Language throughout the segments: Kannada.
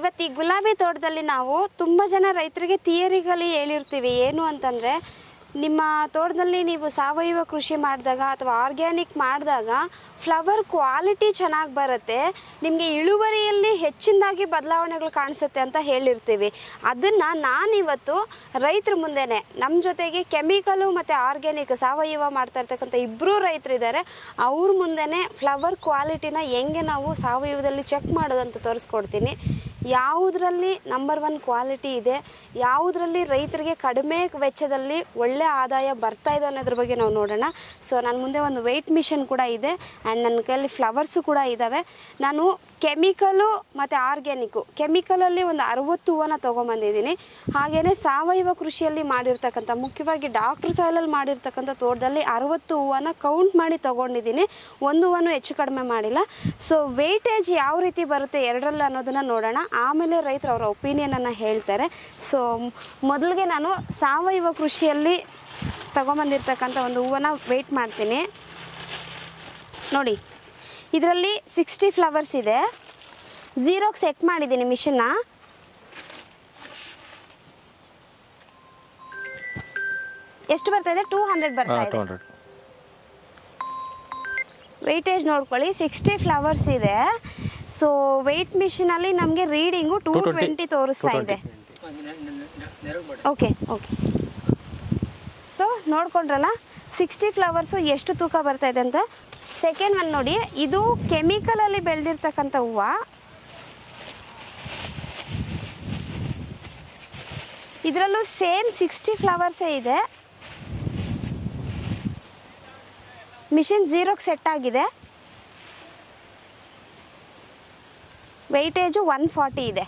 ಇವತ್ತು ಈ ಗುಲಾಬಿ ತೋಟದಲ್ಲಿ ನಾವು ತುಂಬ ಜನ ರೈತರಿಗೆ ಥಿಯರಿಗಲಿ ಹೇಳಿರ್ತೀವಿ ಏನು ಅಂತಂದರೆ ನಿಮ್ಮ ತೋಟದಲ್ಲಿ ನೀವು ಸಾವಯವ ಕೃಷಿ ಮಾಡಿದಾಗ ಅಥವಾ ಆರ್ಗ್ಯಾನಿಕ್ ಮಾಡಿದಾಗ ಫ್ಲವರ್ ಕ್ವಾಲಿಟಿ ಚೆನ್ನಾಗಿ ಬರುತ್ತೆ ನಿಮಗೆ ಇಳುವರಿಯಲ್ಲಿ ಹೆಚ್ಚಿನದಾಗಿ ಬದಲಾವಣೆಗಳು ಕಾಣಿಸುತ್ತೆ ಅಂತ ಹೇಳಿರ್ತೀವಿ ಅದನ್ನು ನಾನಿವತ್ತು ರೈತರ ಮುಂದೆನೆ ನಮ್ಮ ಜೊತೆಗೆ ಕೆಮಿಕಲು ಮತ್ತು ಆರ್ಗ್ಯಾನಿಕ್ ಸಾವಯವ ಮಾಡ್ತಾ ಇರ್ತಕ್ಕಂಥ ಇಬ್ಬರು ರೈತರಿದ್ದಾರೆ ಅವ್ರ ಮುಂದೆನೆ ಫ್ಲವರ್ ಕ್ವಾಲಿಟಿನ ಹೆಂಗೆ ನಾವು ಸಾವಯವದಲ್ಲಿ ಚೆಕ್ ಮಾಡೋದಂತ ತೋರಿಸ್ಕೊಡ್ತೀನಿ ಯಾವುದರಲ್ಲಿ ನಂಬರ್ ಒನ್ ಕ್ವಾಲಿಟಿ ಇದೆ ಯಾವುದರಲ್ಲಿ ರೈತರಿಗೆ ಕಡಿಮೆ ವೆಚ್ಚದಲ್ಲಿ ಒಳ್ಳೆ ಆದಾಯ ಬರ್ತಾ ಇದೆ ಅನ್ನೋದ್ರ ಬಗ್ಗೆ ನಾವು ನೋಡೋಣ ಸೊ ನನ್ನ ಮುಂದೆ ಒಂದು ವೆಯ್ಟ್ ಮಿಷನ್ ಕೂಡ ಇದೆ ಆ್ಯಂಡ್ ನನ್ನ ಕೈಯಲ್ಲಿ ಫ್ಲವರ್ಸು ಕೂಡ ಇದ್ದಾವೆ ನಾನು ಕೆಮಿಕಲು ಮತ್ತು ಆರ್ಗ್ಯಾನಿಕ್ಕು ಕೆಮಿಕಲಲ್ಲಿ ಒಂದು ಅರವತ್ತು ಹೂವನ್ನ ತೊಗೊಂಬಂದಿದ್ದೀನಿ ಹಾಗೆಯೇ ಸಾವಯವ ಕೃಷಿಯಲ್ಲಿ ಮಾಡಿರ್ತಕ್ಕಂಥ ಮುಖ್ಯವಾಗಿ ಡಾಕ್ಟ್ರ್ ಸಾಯಿಲಲ್ಲಿ ಮಾಡಿರ್ತಕ್ಕಂಥ ತೋಟದಲ್ಲಿ ಅರವತ್ತು ಹೂವನ್ನ ಕೌಂಟ್ ಮಾಡಿ ತೊಗೊಂಡಿದ್ದೀನಿ ಒಂದು ಹೂವನ್ನು ಹೆಚ್ಚು ಕಡಿಮೆ ಮಾಡಿಲ್ಲ ಸೊ ವೇಟೇಜ್ ಯಾವ ರೀತಿ ಬರುತ್ತೆ ಎರಡರಲ್ಲಿ ಅನ್ನೋದನ್ನು ನೋಡೋಣ ಆಮೇಲೆ ರೈತರು ಅವರ ಒಪಿನಿಯನನ್ನು ಹೇಳ್ತಾರೆ ಸೊ ಮೊದಲಿಗೆ ನಾನು ಸಾವಯವ ಕೃಷಿಯಲ್ಲಿ ತಗೊಂಬಂದಿರ್ತಕ್ಕಂಥ ಒಂದು ಹೂವನ್ನ ವೆಯ್ಟ್ ಮಾಡ್ತೀನಿ ನೋಡಿ ಇದರಲ್ಲಿ ಸಿಕ್ಸ್ಟಿ ಫ್ಲವರ್ಸ್ ಇದೆ ಝೀರೋಗೆ ಸೆಟ್ ಮಾಡಿದ್ದೀನಿ ಮಿಷನ್ನ ಎಷ್ಟು ಬರ್ತಾ ಇದೆ ಟೂ ಹಂಡ್ರೆಡ್ ಬರ್ತಾ ಹಾಂ ಟು ಇದೆ ಹಂಡ್ರೆಡ್ ವೆಯ್ಟೇಜ್ ನೋಡ್ಕೊಳ್ಳಿ ಸಿಕ್ಸ್ಟಿ ಫ್ಲವರ್ಸ್ ಇದೆ ಸೊ ವೆಯ್ಟ್ ಮಿಷಿನಲ್ಲಿ ನಮಗೆ ರೀಡಿಂಗು ಟೂ 220 ಟ್ವೆಂಟಿ ತೋರಿಸ್ತಾ ಇದೆ ಓಕೆ ಓಕೆ ಸೊ ನೋಡ್ಕೊಂಡ್ರಲ್ಲ ಸಿಕ್ಸ್ಟಿ ಫ್ಲವರ್ಸು ಎಷ್ಟು ತೂಕ ಬರ್ತಾ ಇದೆ ಅಂತ ಸೆಕೆಂಡ್ ಒನ್ ನೋಡಿ ಇದು ಕೆಮಿಕಲಲ್ಲಿ ಬೆಳೆದಿರ್ತಕ್ಕಂಥ ಹೂವು ಇದರಲ್ಲೂ ಸೇಮ್ ಸಿಕ್ಸ್ಟಿ ಫ್ಲವರ್ಸೇ ಇದೆ ಮಿಷಿನ್ ಝೀರೋಗೆ ಸೆಟ್ ಆಗಿದೆ ವೆಯ್ಟೇಜು ಒನ್ ಫಾರ್ಟಿ ಇದೆ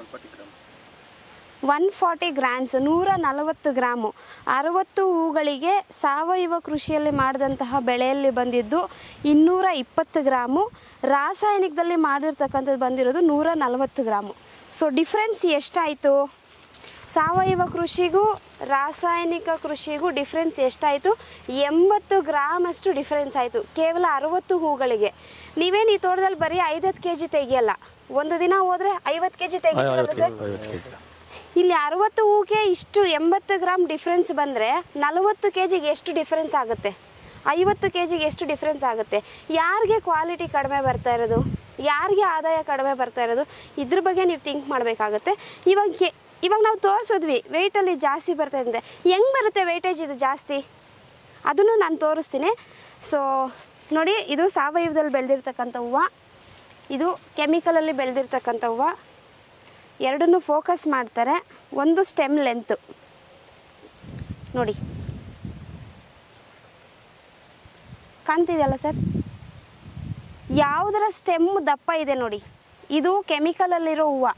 ಒನ್ ಫಾರ್ಟಿ ಗ್ರಾಮ್ಸ್ ನೂರ ನಲವತ್ತು ಗ್ರಾಮು ಅರವತ್ತು ಹೂಗಳಿಗೆ ಸಾವಯವ ಕೃಷಿಯಲ್ಲಿ ಮಾಡಿದಂತಹ ಬೆಳೆಯಲ್ಲಿ ಬಂದಿದ್ದು ಇನ್ನೂರ ಇಪ್ಪತ್ತು ಗ್ರಾಮು ರಾಸಾಯನಿಕದಲ್ಲಿ ಮಾಡಿರ್ತಕ್ಕಂಥದ್ದು ಬಂದಿರೋದು ನೂರ ನಲವತ್ತು ಗ್ರಾಮು ಸೊ ಡಿಫ್ರೆನ್ಸ್ ಎಷ್ಟಾಯಿತು ಸಾವಯವ ಕೃಷಿಗೂ ರಾಸಾಯನಿಕ ಕೃಷಿಗೂ ಡಿಫ್ರೆನ್ಸ್ ಎಷ್ಟಾಯಿತು ಎಂಬತ್ತು ಗ್ರಾಮ್ ಅಷ್ಟು ಡಿಫ್ರೆನ್ಸ್ ಆಯಿತು ಕೇವಲ ಅರವತ್ತು ಹೂಗಳಿಗೆ ನೀವೇನು ಈ ತೋಟದಲ್ಲಿ ಬರೀ ಐದತ್ತು ಕೆ ಜಿ ತೆಗಿಯಲ್ಲ ಒಂದು ದಿನ ಹೋದರೆ ಐವತ್ತು ಕೆ ಜಿ ತೆಗಿಯಲ್ಲ ಐವತ್ತು ಸರ್ ಐವತ್ತು ಕೆ ಜಿ ಇಲ್ಲಿ ಅರವತ್ತು ಹೂಗೆ ಇಷ್ಟು ಎಂಬತ್ತು ಗ್ರಾಮ್ ಡಿಫ್ರೆನ್ಸ್ ಬಂದರೆ ನಲವತ್ತು ಕೆ ಜಿಗೆ ಎಷ್ಟು ಡಿಫ್ರೆನ್ಸ್ ಆಗುತ್ತೆ ಐವತ್ತು ಕೆ ಜಿಗೆ ಎಷ್ಟು ಡಿಫ್ರೆನ್ಸ್ ಆಗುತ್ತೆ ಯಾರಿಗೆ ಕ್ವಾಲಿಟಿ ಕಡಿಮೆ ಬರ್ತಾ ಇರೋದು ಯಾರಿಗೆ ಆದಾಯ ಕಡಿಮೆ ಬರ್ತಾ ಇರೋದು ಇದ್ರ ಬಗ್ಗೆ ನೀವು ಥಿಂಕ್ ಮಾಡಬೇಕಾಗುತ್ತೆ ಇವಾಗ ಎ- ಇವಾಗ ನಾವು ತೋರಿಸಿದ್ವಿ ವೆಯ್ಟಲ್ಲಿ ಜಾಸ್ತಿ ಬರ್ತಾ ಇದೆ ಹೆಂಗೆ ಬರುತ್ತೆ ವೆಯ್ಟೇಜ್ ಇದು ಜಾಸ್ತಿ ಅದನ್ನು ನಾನು ತೋರಿಸ್ತೀನಿ ಸೊ ನೋಡಿ ಇದು ಸಾವಯವದಲ್ಲಿ ಬೆಳೆದಿರ್ತಕ್ಕಂಥ ಹೂವು ಇದು ಕೆಮಿಕಲಲ್ಲಿ ಬೆಳೆದಿರ್ತಕ್ಕಂಥ ಹೂವು ಎರಡನ್ನೂ ಫೋಕಸ್ ಮಾಡ್ತಾರೆ ಒಂದು ಸ್ಟೆಮ್ ಲೆಂತು ನೋಡಿ ಕಾಣ್ತಿದೆಯಲ್ಲ ಸರ್ ಯಾವುದರ ಸ್ಟೆಮ್ ದಪ್ಪ ಇದೆ ನೋಡಿ ಇದು ಕೆಮಿಕಲಲ್ಲಿರೋ ಹೂವು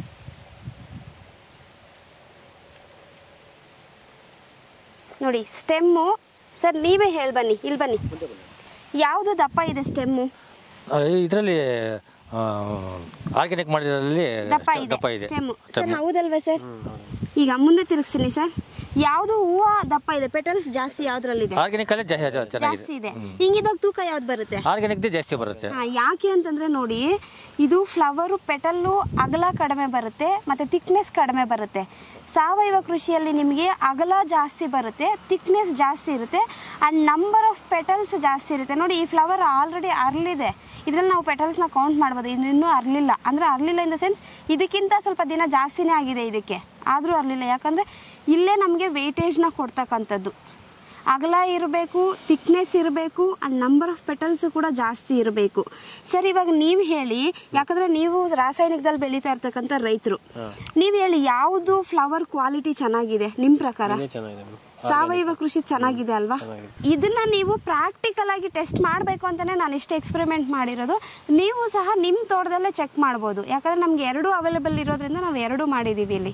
ನೋಡಿ ಸ್ಟೆಮ್ಮು ಸರ್ ನೀವೇ ಹೇಳಿ ಬನ್ನಿ ಇಲ್ಲಿ ಬನ್ನಿ ಯಾವುದು ದಪ್ಪ ಇದೆ ಸ್ಟೆಮ್ಮು ಇದರಲ್ಲಿ ಆರ್ಗ್ಯಾನಿಕ್ ಮಾಡಿದ್ರಲ್ಲಿ ದಪ್ಪ ಇದೆ ದಪ್ಪ ಇದೆ ಸ್ಟೆಮ್ ಸರ್ ಹೌದಲ್ವಾ ಸರ್ ಈಗ ಮುಂದೆ ತಿರುಗಿಸ್ತೀನಿ ಸರ್ ಯಾವುದು ಹೂವು ದಪ್ಪ ಇದೆ ಪೆಟಲ್ಸ್ ಜಾಸ್ತಿ ಯಾವ್ದ್ರಲ್ಲಿದೆ ಆರ್ಗ್ಯಾನಿಕ್ ಅಲ್ಲೇ ಜಾ- ಜಾ- ಜಾಸ್ತಿ ಚೆನ್ನಾಗಿದೆ ಇದೆ ಹಿಂಗಿದಾಗ ತೂಕ ಯಾವ್ದು ಬರುತ್ತೆ ಆರ್ಗ್ಯಾನಿಕ್ ಜಾಸ್ತಿ ಬರುತ್ತೆ ಹಾ, ಯಾಕೆ ಅಂತಂದ್ರೆ ನೋಡಿ ಇದು ಫ್ಲವರು ಪೆಟಲ್ಲು ಅಗಲ ಕಡಿಮೆ ಬರುತ್ತೆ ಮತ್ತೆ ಥಿಕ್ನೆಸ್ ಕಡಿಮೆ ಬರುತ್ತೆ ಸಾವಯವ ಕೃಷಿಯಲ್ಲಿ ನಿಮಗೆ ಅಗಲ ಜಾಸ್ತಿ ಬರುತ್ತೆ ಥಿಕ್ನೆಸ್ ಜಾಸ್ತಿ ಇರುತ್ತೆ ಆ್ಯಂಡ್ ನಂಬರ್ ಆಫ್ ಪೆಟಲ್ಸ್ ಜಾಸ್ತಿ ಇರುತ್ತೆ ನೋಡಿ ಈ ಫ್ಲವರ್ ಆಲ್ರೆಡಿ ಅರ್ಲಿದೆ ಇದ್ರಲ್ಲಿ ನಾವು ಪೆಟಲ್ಸ್ನ ಕೌಂಟ್ ಮಾಡ್ಬೋದು ಇದು ಇನ್ನೂ ಅರ್ಲಿಲ್ಲ ಅಂದರೆ ಅರ್ಲಿಲ್ಲ ಇನ್ ದ ಸೆನ್ಸ್ ಇದಕ್ಕಿಂತ ಸ್ವಲ್ಪ ದಿನ ಜಾಸ್ತಿನೇ ಆಗಿದೆ ಇದಕ್ಕೆ ಆದರೂ ಅರ್ಲಿಲ್ಲ ಯಾಕಂದರೆ ಇಲ್ಲೇ ನಮಗೆ ವೆಯ್ಟೇಜ್ನ ಕೊಡ್ತಕ್ಕಂಥದ್ದು ಅಗಲ ಇರಬೇಕು ಥಿಕ್ನೆಸ್ ಇರಬೇಕು ಆ್ಯಂಡ್ ನಂಬರ್ ಆಫ್ ಪೆಟಲ್ಸ್ ಕೂಡ ಜಾಸ್ತಿ ಇರಬೇಕು ಸರ್ ಇವಾಗ ನೀವು ಹೇಳಿ ಯಾಕಂದರೆ ನೀವು ರಾಸಾಯನಿಕದಲ್ಲಿ ಬೆಳೀತಾ ಇರ್ತಕ್ಕಂಥ ರೈತರು ನೀವು ಹೇಳಿ ಯಾವುದು ಫ್ಲವರ್ ಕ್ವಾಲಿಟಿ ಚೆನ್ನಾಗಿದೆ ನಿಮ್ಮ ಪ್ರಕಾರ ಸಾವಯವ ಕೃಷಿ ಚೆನ್ನಾಗಿದೆ ಅಲ್ವಾ ಇದನ್ನ ನೀವು ಪ್ರಾಕ್ಟಿಕಲ್ ಆಗಿ ಟೆಸ್ಟ್ ಮಾಡಬೇಕು ಅಂತಾನೆ ನಾನು ಇಷ್ಟು ಎಕ್ಸ್ಪೆರಿಮೆಂಟ್ ಮಾಡಿರೋದು ನೀವು ಸಹ ನಿಮ್ಮ ತೋಟದಲ್ಲೇ ಚೆಕ್ ಮಾಡ್ಬೋದು ಯಾಕಂದ್ರೆ ನಮ್ಗೆ ಎರಡೂ ಅವೈಲೇಬಲ್ ಇರೋದ್ರಿಂದ ನಾವು ಎರಡೂ ಮಾಡಿದ್ದೀವಿ ಇಲ್ಲಿ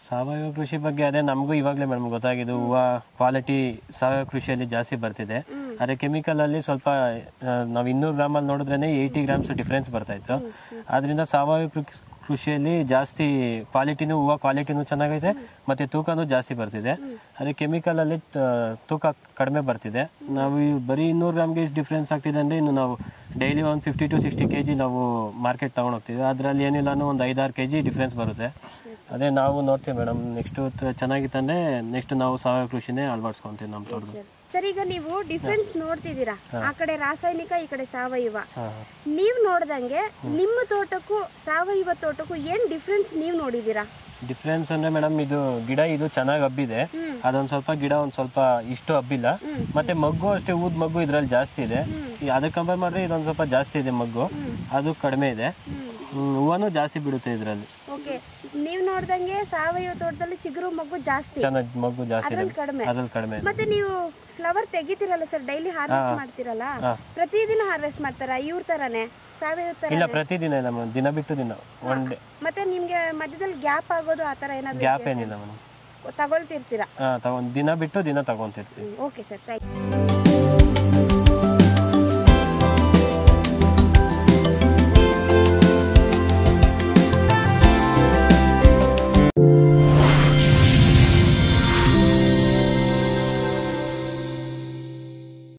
ಸಾವಯವ ಕೃಷಿ ಬಗ್ಗೆ ಅದೇ ನಮಗೂ ಇವಾಗಲೇ ಮೇಡಮ್ ಗೊತ್ತಾಗಿದ್ದು ಹೂವು ಕ್ವಾಲಿಟಿ ಸಾವಯವ ಕೃಷಿಯಲ್ಲಿ ಜಾಸ್ತಿ ಬರ್ತಿದೆ ಅದೇ ಕೆಮಿಕಲ್ ಅಲ್ಲಿ ಸ್ವಲ್ಪ ನಾವು ಇನ್ನೂರು ಗ್ರಾಮಲ್ಲಿ ನೋಡಿದ್ರೇನೆ ಏಯ್ಟಿ ಗ್ರಾಮ್ಸ್ ಡಿಫ್ರೆನ್ಸ್ ಬರ್ತಾ ಇತ್ತು ಅದರಿಂದ ಸಾವಯವ ಕೃ- ಕೃಷಿಯಲ್ಲಿ ಜಾಸ್ತಿ ಕ್ವಾಲಿಟಿನೂ ಹೂವು ಕ್ವಾಲಿಟಿನೂ ಚೆನ್ನಾಗೈತೆ ಮತ್ತೆ ತೂಕನೂ ಜಾಸ್ತಿ ಬರ್ತಿದೆ ಅದೇ ಕೆಮಿಕಲ್ ಅಲ್ಲಿ ತ- ತೂಕ ಕಡಿಮೆ ಬರ್ತಿದೆ ನಾವು ಈ ಬರೀ ಇನ್ನೂರು ಗ್ರಾಮ್ಗೆ ಇಷ್ಟು ಡಿಫ್ರೆನ್ಸ್ ಆಗ್ತಿದೆ ಅಂದರೆ ಇನ್ನು ನಾವು ಡೈಲಿ ಒಂದು fifty to sixty K G ನಾವು ಮಾರ್ಕೆಟ್ ತೊಗೊಂಡು ಹೋಗ್ತೀವಿ ಅದರಲ್ಲಿ ಏನಿಲ್ಲ ಒಂದು ಐದಾರು ಕೆ ಜಿ ಡಿಫ್ರೆನ್ಸ್ ಬರುತ್ತೆ ಅದೇ ನಾವು ನೋಡ್ತೀವಿ ಮೇಡಮ್ ನೆಕ್ಸ್ಟ್ ಚೆನ್ನಾಗಿತ್ತಂದ್ರೆ ನೆಕ್ಸ್ಟ್ ನಾವು ಸಾವಯವ ಕೃಷಿನೇ ಅಳವಡಿಸ್ಕೊಂತೀವಿ ನಮ್ಮ ತೋಟದಲ್ಲಿ ಸರ್ ಈಗ ನೀವು ಡಿಫ್ರೆನ್ಸ್ ನೋಡ್ತಿದ್ದೀರಾ ಆ ಕಡೆ ರಾಸಾಯನಿಕ ಈ ಕಡೆ ಸಾವಯವ ಹಾಂ ನೀವು ನೋಡ್ದಂಗೆ ನಿಮ್ಮ ತೋಟಕ್ಕೂ ಸಾವಯವ ತೋಟಕ್ಕೂ ಏನ್ ಡಿಫ್ರೆನ್ಸ್ ನೀವು ನೋಡಿದ್ದೀರಾ ಡಿಫ್ರೆನ್ಸ್ ಅಂದ್ರೆ ಮೇಡಮ್ ಇದು ಗಿಡ ಇದು ಚೆನ್ನಾಗಿ ಹಬ್ಬಿದೆ ಅದೊಂದ್ ಸ್ವಲ್ಪ ಗಿಡ ಒಂದ್ ಸ್ವಲ್ಪ ಇಷ್ಟು ಹಬ್ಬಿಲ್ಲ ಮತ್ತೆ ಮಗ್ಗು ಅಷ್ಟೇ ಊದ್ ಮಗ್ಗು ಇದ್ರಲ್ಲಿ ಜಾಸ್ತಿ ಇದೆ ಈ ಅದಕ್ಕೆ ಕಂಪೇರ್ ಮಾಡಿದ್ರೆ ಇದೊಂದ್ ಸ್ವಲ್ಪ ಜಾಸ್ತಿ ಇದೆ ಮಗ್ಗು ಅದು ಕಡಿಮೆ ಇದೆ ಹ್ಮ್, ಹೂವನೂ ಜಾಸ್ತಿ ಬಿಡುತ್ತೆ ಇದರಲ್ಲಿ ಓಕೆ ನೀವು ನೋಡ್ದಂಗೆ ಸಾವಯವ ತೋಟದಲ್ಲಿ ಚಿಗುರು ಮಗು ಜಾಸ್ತಿ ಚೆನ್ನಾಗಿ ಮಗ್ಗು ಜಾಸ್ತಿ ಇದೆ ಅದ್ರಲ್ಲಿ ಕಡಿಮೆ ಅದ್ರಲ್ಲಿ ಕಡಿಮೆ ಇದೆ ಮತ್ತೆ ನೀವು ಫ್ಲವರ್ ತೆಗಿತೀರಲ್ಲ ಸರ್ ಡೈಲಿ ಹಾರ್ವೆಸ್ಟ್ ಮಾಡ್ತೀರಲ್ಲ ಪ್ರತಿದಿನ ಹಾರ್ವೆಸ್ಟ್ ಮಾಡ್ತಾರ ಇವ್ರ ತರಾನೇ ಸಾವಯವ ತರ ಇಲ್ಲ ಪ್ರತಿದಿನ ಇಲ್ಲ ಮೇಡಮ್ ದಿನ ಬಿಟ್ಟು ದಿನ ಒನ್ ಡೇ ಮತ್ತೆ ನಿಮ್ಗೆ ಮಧ್ಯದಲ್ಲಿ ಗ್ಯಾಪ್ ಆಗೋದು ಆ ತರ ಏನಾದ್ರು ಗ್ಯಾಪ್ ಏನಿಲ್ಲ ಮೇಡಮ್ ತಗೊಳ್ತಿರ್ತೀರಾ ಹಾಂ ತಗೊಂಡ್ ದಿನ ಬಿಟ್ಟು ದಿನ ತಗೊಂತಿರ್ತೀವಿ ಓಕೆ ಸರ್ ಥ್ಯಾಂಕ್